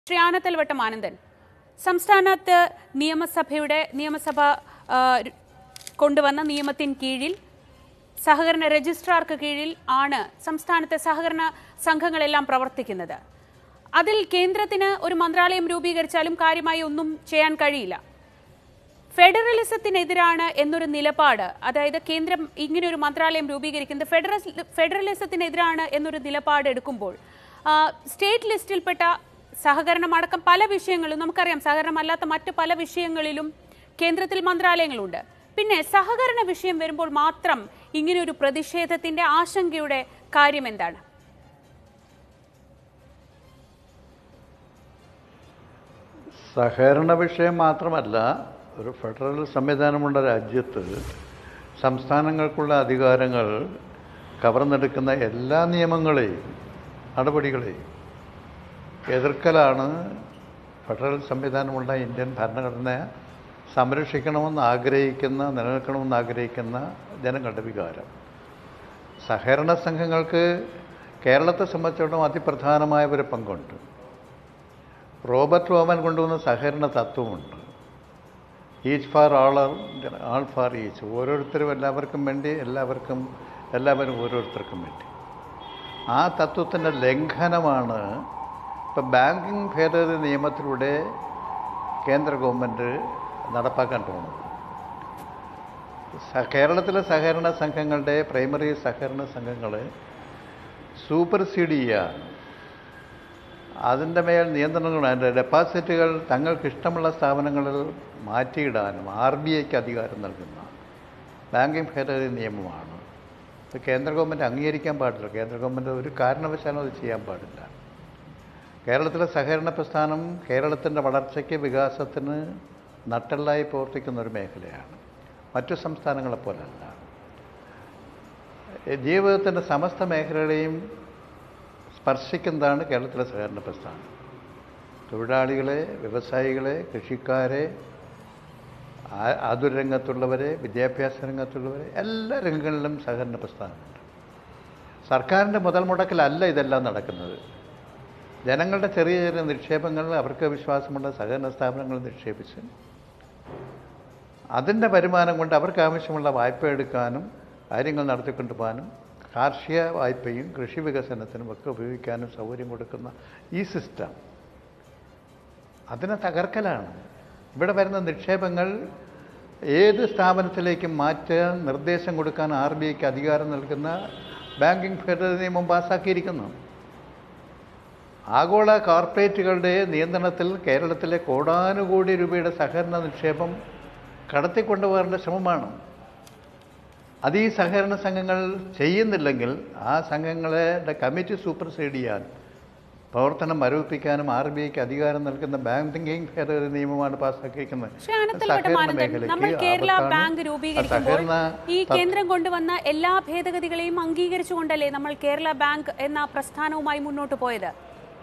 ശ്രീ ആനത്തലവട്ടം ആനന്ദൻ സംസ്ഥാനത്ത് നിയമസഭയുടെ നിയമസഭ ആ, രു- കൊണ്ടുവന്ന നിയമത്തിൻ കീഴിൽ സഹകരണ രജിസ്ട്രാർക്ക് കീഴിൽ ആണ് സംസ്ഥാനത്തെ സഹകരണ സംഘങ്ങളെല്ലാം പ്രവർത്തിക്കുന്നത് അതിൽ കേന്ദ്രത്തിന് ഒരു മന്ത്രാലയം രൂപീകരിച്ചാലും കാര്യമായി ഒന്നും ചെയ്യാൻ കഴിയില്ല ഫെഡറലിസത്തിനെതിരാണ് എന്നൊരു നിലപാട് അതായത് കേന്ദ്രം ഇങ്ങനെ ഒരു മന്ത്രാലയം രൂപീകരിക്കുന്നത് ഫെഡറൽ ഫെഡറലിസത്തിനെതിരാണ് എന്നൊരു നിലപാട് എടുക്കുമ്പോൾ ആ, സ്റ്റേറ്റ് ലിസ്റ്റിൽപ്പെട്ട സഹകരണമടക്കം പല വിഷയങ്ങളും നമുക്കറിയാം സഹകരണമല്ലാത്ത മറ്റ് പല വിഷയങ്ങളിലും കേന്ദ്രത്തിൽ മന്ത്രാലയങ്ങളുണ്ട് പിന്നെ സഹകരണ വിഷയം വരുമ്പോൾ മാത്രം ഇങ്ങനെ ഒരു പ്രതിഷേധത്തിന്റെ ആശങ്കയുടെ കാര്യം എന്താണ് സഹകരണ വിഷയം മാത്രമല്ല ഒരു ഫെഡറൽ സംവിധാനമുള്ള രാജ്യത്ത് സംസ്ഥാനങ്ങൾക്കുള്ള അധികാരങ്ങൾ കവർന്നെടുക്കുന്ന എല്ലാ നിയമങ്ങളെയും നടപടികളെയും എതിർക്കലാണ് ഫെഡറൽ സംവിധാനമുള്ള ഇന്ത്യൻ ഭരണഘടനയെ സംരക്ഷിക്കണമെന്ന് ആഗ്രഹിക്കുന്ന നിലനിൽക്കണമെന്ന് ആഗ്രഹിക്കുന്ന ജനങ്ങളുടെ വികാരം സഹകരണ സംഘങ്ങൾക്ക് കേരളത്തെ സംബന്ധിച്ചിടത്തോളം അതിപ്രധാനമായ ഒരു പങ്കുണ്ട് റോബർട്ട് ഓമൻ കൊണ്ടുവന്ന സഹകരണ തത്വമുണ്ട് each for all all for each ഓരോരുത്തരും എല്ലാവർക്കും വേണ്ടി എല്ലാവർക്കും എല്ലാവരും ഓരോരുത്തർക്കും വേണ്ടി ആ തത്വത്തിൻ്റെ ലംഘനമാണ് ഇപ്പം ബാങ്കിങ് ഭേദഗതി നിയമത്തിലൂടെ കേന്ദ്ര ഗവൺമെൻറ് നടപ്പാക്കാൻ പോകുന്നത് സ- കേരളത്തിലെ സഹകരണ സംഘങ്ങളുടെ പ്രൈമറി സഹകരണ സംഘങ്ങളെ സൂപ്പർസീഡ് ചെയ്യാൻ അതിൻ്റെ മേൽ നിയന്ത്രണങ്ങൾ അതിൻ്റെ ഡെപ്പോസിറ്റുകൾ തങ്ങൾക്ക് ഇഷ്ടമുള്ള സ്ഥാപനങ്ങളിൽ മാറ്റിയിടാനും ആർ ബി ഐക്ക് അധികാരം നൽകുന്ന ബാങ്കിങ് ഭേദഗതി നിയമമാണ് ഇത് കേന്ദ്ര ഗവൺമെൻറ് അംഗീകരിക്കാൻ പാടില്ല കേന്ദ്ര ഗവൺമെൻറ് ഒരു കാരണവശാലും അത് ചെയ്യാൻ പാടില്ല കേരളത്തിലെ സഹകരണ പ്രസ്ഥാനം കേരളത്തിൻ്റെ വളർച്ചയ്ക്ക് വികാസത്തിന് നട്ടെല്ലായി പ്രവർത്തിക്കുന്ന ഒരു മേഖലയാണ് മറ്റു സംസ്ഥാനങ്ങളെപ്പോലല്ല ജീവിതത്തിൻ്റെ സമസ്ത മേഖലകളെയും സ്പർശിക്കുന്നതാണ് കേരളത്തിലെ സഹകരണ പ്രസ്ഥാനം തൊഴിലാളികളെ വ്യവസായികളെ കൃഷിക്കാരെ ആ- ആതുര രംഗത്തുള്ളവരെ വിദ്യാഭ്യാസ രംഗത്തുള്ളവരെ എല്ലാ രംഗങ്ങളിലും സഹകരണ പ്രസ്ഥാനമുണ്ട് സർക്കാരിൻ്റെ മുതൽ മുടക്കിലല്ല ഇതെല്ലാം നടക്കുന്നത് ജനങ്ങളുടെ ചെറിയ ചെറിയ നിക്ഷേപങ്ങൾ അവർക്ക് വിശ്വാസമുള്ള സഹകരണ സ്ഥാപനങ്ങളിൽ നിക്ഷേപിച്ച് അതിൻ്റെ വരുമാനം കൊണ്ട് അവർക്ക് ആവശ്യമുള്ള വായ്പ എടുക്കാനും കാര്യങ്ങൾ നടത്തിക്കൊണ്ടു പോകാനും കാർഷിക വായ്പയും കൃഷി വികസനത്തിനും ഒക്കെ ഉപയോഗിക്കാനും സൗകര്യം കൊടുക്കുന്ന ഈ സിസ്റ്റം അതിനെ തകർക്കലാണ് ഇവിടെ വരുന്ന നിക്ഷേപങ്ങൾ ഏത് സ്ഥാപനത്തിലേക്കും മാറ്റാൻ നിർദ്ദേശം കൊടുക്കാൻ ആർ ബി ഐക്ക് അധികാരം നൽകുന്ന ബാങ്കിങ് ഭേദഗതി നിയമം പാസ്സാക്കിയിരിക്കുന്നു ആഗോള കോർപ്പറേറ്റുകളുടെ നിയന്ത്രണത്തിൽ കേരളത്തിലെ കോടാനുകോടി രൂപയുടെ സഹകരണ നിക്ഷേപം കടത്തിക്കൊണ്ടുപോകേണ്ട ശ്രമമാണ് അത് ഈ സഹകരണ സംഘങ്ങൾ ചെയ്യുന്നില്ലെങ്കിൽ ആ സംഘങ്ങളുടെ കമ്മിറ്റി സൂപ്പർസൈഡ് ചെയ്യാൻ പ്രവർത്തനം മരവിപ്പിക്കാനും ആർ ബി ഐക്ക് അധികാരം നൽകുന്ന ബാങ്കിങ് ഭേദഗതി നിയമമാണ് പാസ്സാക്കിയിരിക്കുന്നത് പക്ഷേ അനന്തൽവട്ടം ആനന്ദൻ നമ്മൾ കേരള ബാങ്ക് രൂപീകരിക്കുമ്പോൾ ഈ കേന്ദ്രം കൊണ്ടുവന്ന എല്ലാ ഭേദഗതികളെയും അംഗീകരിച്ചുകൊണ്ടല്ലേ നമ്മൾ കേരള ബാങ്ക് എന്ന പ്രസ്ഥാനവുമായി മുന്നോട്ട് പോയത്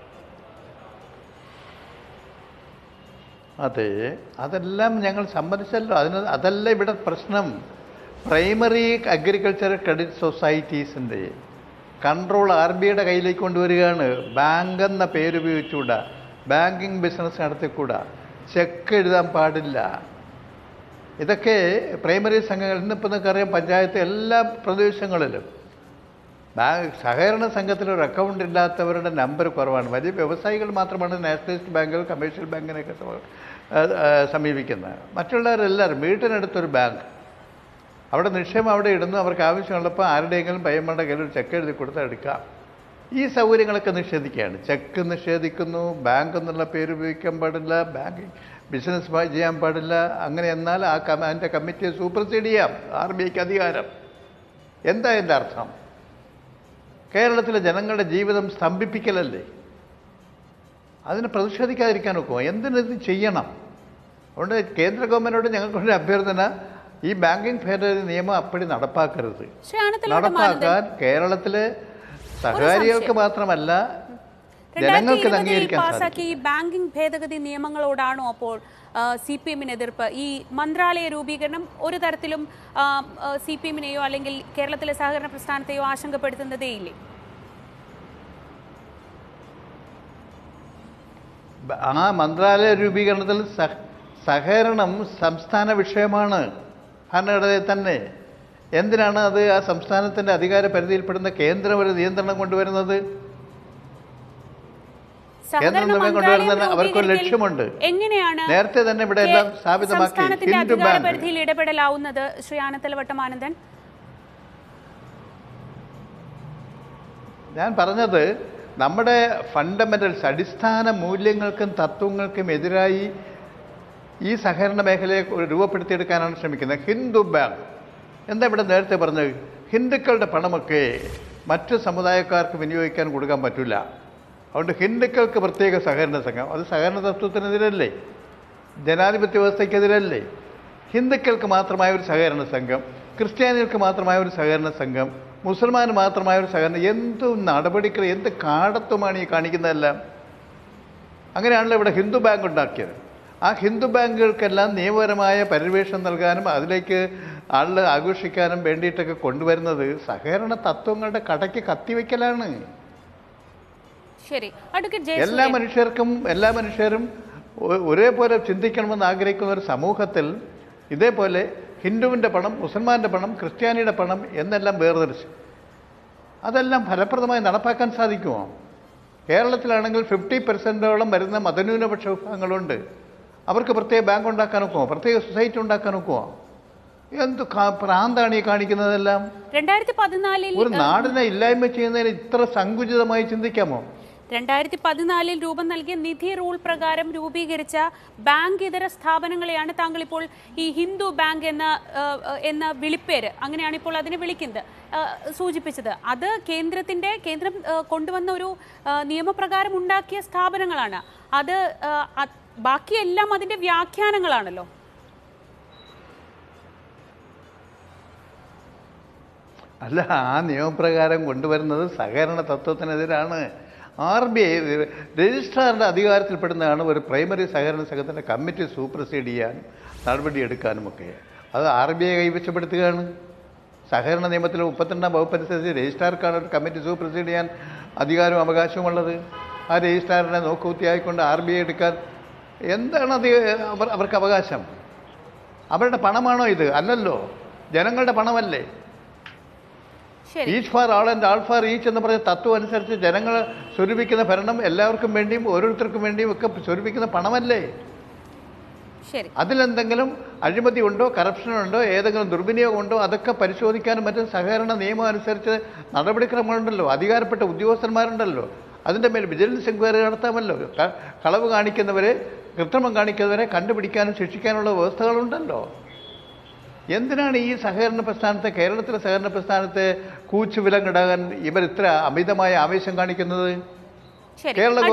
അതെ അതെല്ലാം ഞങ്ങൾ സമ്മതിച്ചല്ലോ അതിന് അതല്ല ഇവിടെ പ്രശ്നം പ്രൈമറി അഗ്രികൾച്ചർ ക്രെഡിറ്റ് സൊസൈറ്റീസിൻ്റെ കൺട്രോൾ ആർ ബി ഐയുടെ കയ്യിലേക്ക് കൊണ്ടുവരികയാണ് ബാങ്ക് എന്ന പേരുപയോഗിച്ചുകൂടാ ബാങ്കിങ് ബിസിനസ് നടത്തിക്കൂടാ ചെക്ക് എഴുതാൻ പാടില്ല ഇതൊക്കെ പ്രൈമറി സംഘങ്ങൾ ഇന്നിപ്പോൾ നിങ്ങൾക്കറിയാം പഞ്ചായത്ത് എല്ലാ പ്രദേശങ്ങളിലും ബാങ്ക് സഹകരണ സംഘത്തിൽ ഒരു അക്കൗണ്ട് ഇല്ലാത്തവരുടെ നമ്പർ കുറവാണ് വലിയ വ്യവസായികൾ മാത്രമാണ് നാഷണലിസ്റ്റ് ബാങ്കുകൾ കമേഴ്ഷ്യൽ ബാങ്കിനെയൊക്കെ സമ- ആ, ആ, സമീപിക്കുന്നത് മറ്റുള്ളവരെല്ലാവരും വീട്ടിനടുത്തൊരു ബാങ്ക് അവിടെ നിക്ഷേപം അവിടെ ഇടുന്നു അവർക്ക് ആവശ്യമുള്ളപ്പോൾ ആരുടെയെങ്കിലും പയ്യമ്മയുടെ കയ്യിൽ ഒരു ചെക്ക് എഴുതി കൊടുത്താൽ എടുക്കാം ഈ സൗകര്യങ്ങളൊക്കെ നിഷേധിക്കുകയാണ് ചെക്ക് നിഷേധിക്കുന്നു ബാങ്ക് എന്നുള്ള പേര് ഉപയോഗിക്കാൻ പാടില്ല ബാങ്ക് ബിസിനസ് ചെയ്യാൻ പാടില്ല അങ്ങനെ എന്നാൽ ആ കമ അതിൻ്റെ കമ്മിറ്റിയെ സൂപ്പർസീഡ് ചെയ്യാം ആർ ബി ഐക്ക് അധികാരം എന്താ എൻ്റെ അർത്ഥം കേരളത്തിലെ ജനങ്ങളുടെ ജീവിതം സ്തംഭിപ്പിക്കലല്ലേ അതിന് പ്രതിഷേധിക്കാതിരിക്കാൻ ഒക്കുമോ എന്തിനത് ചെയ്യണം അതുകൊണ്ട് കേന്ദ്ര ഗവൺമെൻറ്റോട് ഞങ്ങൾക്കൊരു അഭ്യർത്ഥന ഈ ബാങ്കിങ് ഭേദഗതി നിയമം അപ്പടി നടപ്പാക്കരുത് ശ്രീ ആനത്തലവട്ടം ആനന്ദൻ നടപ്പാക്കാൻ കേരളത്തിലെ സഹകാരികൾക്ക് മാത്രമല്ല ജനങ്ങൾക്ക് ഇത് രണ്ടായിരത്തി അംഗീകരിക്കാൻ സാധിക്കും പാസാക്കിയ ഈ ബാങ്കിംഗ് ഭേദഗതി നിയമങ്ങളോടാണോ അപ്പോൾ സി പി എമ്മിന് എതിർപ്പ് ഈ മന്ത്രാലയ രൂപീകരണം ഒരു തരത്തിലും സി പി എമ്മിനെയോ അല്ലെങ്കിൽ കേരളത്തിലെ സഹകരണ പ്രസ്ഥാനത്തെയോ ആശങ്കപ്പെടുത്തുന്നതേയില്ലേ ബ- ആ മന്ത്രാലയ രൂപീകരണത്തിൽ സഹ- സഹകരണം സംസ്ഥാന വിഷയമാണ് ഭരണഘടനയിൽ തന്നെ എന്തിനാണ് അത് ആ സംസ്ഥാനത്തിൻ്റെ അധികാര പരിധിയിൽപ്പെടുന്ന കേന്ദ്രം ഒരു നിയന്ത്രണം കൊണ്ടുവരുന്നത് സഹകരണ കേന്ദ്രം മന്ത്രാലയം കൊണ്ടുവരുന്നതിന് അവർക്കൊരു രൂപീകരിക്കൽ ലക്ഷ്യമുണ്ട് എങ്ങനെയാണ് നേരത്തെ തന്നെ ഇവിടെ എല്ലാം കേ- സ്ഥാപിതമാക്കി സംസ്ഥാനത്തിന്റെ ഹിന്ദു അധികാര ബാങ്ക് പരിധിയിൽ ഇടപെടലാവുന്നത് ശ്രീ ആനത്തലവട്ടം ആനന്ദൻ ഞാൻ പറഞ്ഞത് നമ്മുടെ ഫണ്ടമെന്റൽസ് അടിസ്ഥാന മൂല്യങ്ങൾക്കും തത്വങ്ങൾക്കും എതിരായി ഈ സഹകരണ മേഖലയെ രൂപപ്പെടുത്തിയെടുക്കാനാണ് ശ്രമിക്കുന്നത് ഹിന്ദു ബാങ്ക് എന്താ ഇവിടെ നേരത്തെ പറഞ്ഞത് ഹിന്ദുക്കളുടെ പണമൊക്കെ മറ്റ് സമുദായക്കാർക്ക് വിനിയോഗിക്കാൻ കൊടുക്കാൻ പറ്റില്ല അതുകൊണ്ട് ഹിന്ദുക്കൾക്ക് പ്രത്യേക സഹകരണ സംഘം അത് സഹകരണ തത്വത്തിനെതിരല്ലേ ജനാധിപത്യ വ്യവസ്ഥയ്ക്കെതിരല്ലേ ഹിന്ദുക്കൾക്ക് മാത്രമായ ഒരു സഹകരണ സംഘം ക്രിസ്ത്യാനികൾക്ക് മാത്രമായ ഒരു സഹകരണ സംഘം മുസൽമാന് മാത്രമായ ഒരു സഹകരണം എന്ത് നടപടികൾ എന്ത് കാടത്വമാണ് ഈ കാണിക്കുന്നതെല്ലാം അങ്ങനെയാണല്ലോ ഇവിടെ ഹിന്ദു ബാങ്ക് ഉണ്ടാക്കിയത് ആ ഹിന്ദു ബാങ്കുകൾക്കെല്ലാം നിയമപരമായ പരിവേഷം നൽകാനും അതിലേക്ക് ആളുകൾ ആഘോഷിക്കാനും വേണ്ടിയിട്ടൊക്കെ കൊണ്ടുവരുന്നത് സഹകരണ തത്വങ്ങളുടെ കടയ്ക്ക് കത്തിവെക്കലാണ് ശരി അഡ്വക്കേറ്റ് എല്ലാ ജയസൂര്യൻ മനുഷ്യർക്കും എല്ലാ മനുഷ്യരും ഒ- ഒരേപോലെ ചിന്തിക്കണമെന്ന് ആഗ്രഹിക്കുന്ന ഒരു സമൂഹത്തിൽ ഇതേപോലെ ഹിന്ദുവിൻ്റെ പണം മുസൽമാൻ്റെ പണം ക്രിസ്ത്യാനിയുടെ പണം എന്നെല്ലാം വേർതിരിച്ച് അതെല്ലാം ഫലപ്രദമായി നടപ്പാക്കാൻ സാധിക്കുമോ കേരളത്തിലാണെങ്കിൽ ഫിഫ്റ്റി പെർസെൻറ്റോളം വരുന്ന മതന്യൂനപക്ഷ വിഭാഗങ്ങളുണ്ട് അവർക്ക് പ്രത്യേക ബാങ്ക് ഉണ്ടാക്കാൻ ഒക്കുമോ പ്രത്യേക സൊസൈറ്റി ഉണ്ടാക്കാൻ ഒക്കുമോ എന്ത് കാ- ഭ്രാന്താണ് ഈ കാണിക്കുന്നതെല്ലാം രണ്ടായിരത്തി പതിനാലിൽ ഒരു നാടിനെ ഇല്ലായ്മ ചെയ്യുന്നതിന് ഇത്ര സങ്കുചിതമായി ചിന്തിക്കാമോ രണ്ടായിരത്തി പതിനാലിൽ രൂപം നൽകിയ നിധി റൂൾ പ്രകാരം രൂപീകരിച്ച ബാങ്ക് ഇതര സ്ഥാപനങ്ങളെയാണ് താങ്കൾ ഇപ്പോൾ ഈ ഹിന്ദു ബാങ്ക് എന്ന ആ, ആ, എന്ന വിളിപ്പേര് അങ്ങനെയാണ് ഇപ്പോൾ അതിനെ വിളിക്കുന്നത് ആ, സൂചിപ്പിച്ചത് അത് കേന്ദ്രത്തിന്റെ കേന്ദ്രം ആ, കൊണ്ടുവന്ന ഒരു ആ, നിയമപ്രകാരം ഉണ്ടാക്കിയ സ്ഥാപനങ്ങളാണ് അത് ആ, അത് ബാക്കിയെല്ലാം അതിന്റെ വ്യാഖ്യാനങ്ങളാണല്ലോ അല്ല ആ നിയമപ്രകാരം കൊണ്ടുവരുന്നത് സഹകരണ തത്വത്തിനെതിരാണ് ആർ ബി ഐ രജിസ്ട്രാറിൻ്റെ അധികാരത്തിൽപ്പെടുന്നതാണ് ഒരു പ്രൈമറി സഹകരണ സംഘത്തിൻ്റെ കമ്മിറ്റി സൂപ്പർസീഡ് ചെയ്യാനും നടപടിയെടുക്കാനുമൊക്കെ അത് ആർ ബി ഐ കൈവശപ്പെടുത്തുകയാണ് സഹകരണ നിയമത്തിലെ മുപ്പത്തിരണ്ടാം വകുപ്പ് അനുസരിച്ച് രജിസ്ട്രാർക്കാണ് ഒരു കമ്മിറ്റി സൂപ്പർസീഡ് ചെയ്യാൻ അധികാരവും അവകാശവുമുള്ളത് ആ രജിസ്ട്രാറിനെ നോക്കുകുത്തിയായിക്കൊണ്ട് ആർ ബി ഐ എടുക്കാൻ എന്താണ് അത് അവർ അവർക്ക് അവകാശം അവരുടെ പണമാണോ ഇത് അല്ലല്ലോ ജനങ്ങളുടെ പണമല്ലേ ശരി each for all and all for each എന്ന് പറഞ്ഞ തത്വം അനുസരിച്ച് ജനങ്ങൾ സ്വരൂപിക്കുന്ന ഭരണം എല്ലാവർക്കും വേണ്ടിയും ഓരോരുത്തർക്കും വേണ്ടിയും ഒക്കെ സ്വരൂപിക്കുന്ന പണമല്ലേ ശരി അതിലെന്തെങ്കിലും അഴിമതി ഉണ്ടോ കറപ്ഷൻ ഉണ്ടോ ഏതെങ്കിലും ദുർവിനിയോഗം ഉണ്ടോ അതൊക്കെ പരിശോധിക്കാനും മറ്റും സഹകരണ നിയമം അനുസരിച്ച് നടപടിക്രമങ്ങളുണ്ടല്ലോ അധികാരപ്പെട്ട ഉദ്യോഗസ്ഥന്മാരുണ്ടല്ലോ അതിൻ്റെ മേൽ വിജിലൻസ് എൻക്വയറി നടത്താമല്ലോ ക- കളവ് കാണിക്കുന്നവരെ കൃത്രിമം കാണിക്കുന്നവരെ കണ്ടുപിടിക്കാനും ശിക്ഷിക്കാനുള്ള വ്യവസ്ഥകളുണ്ടല്ലോ എന്തിനാണ് ഈ സഹകരണ പ്രസ്ഥാനത്തെ കേരളത്തിലെ സഹകരണ പ്രസ്ഥാനത്തെ കൂച്ചുവിലങ്ങിടാൻ ഇവർ ഇത്ര അമിതമായ ആവേശം കാണിക്കുന്നത് ശരി കേരള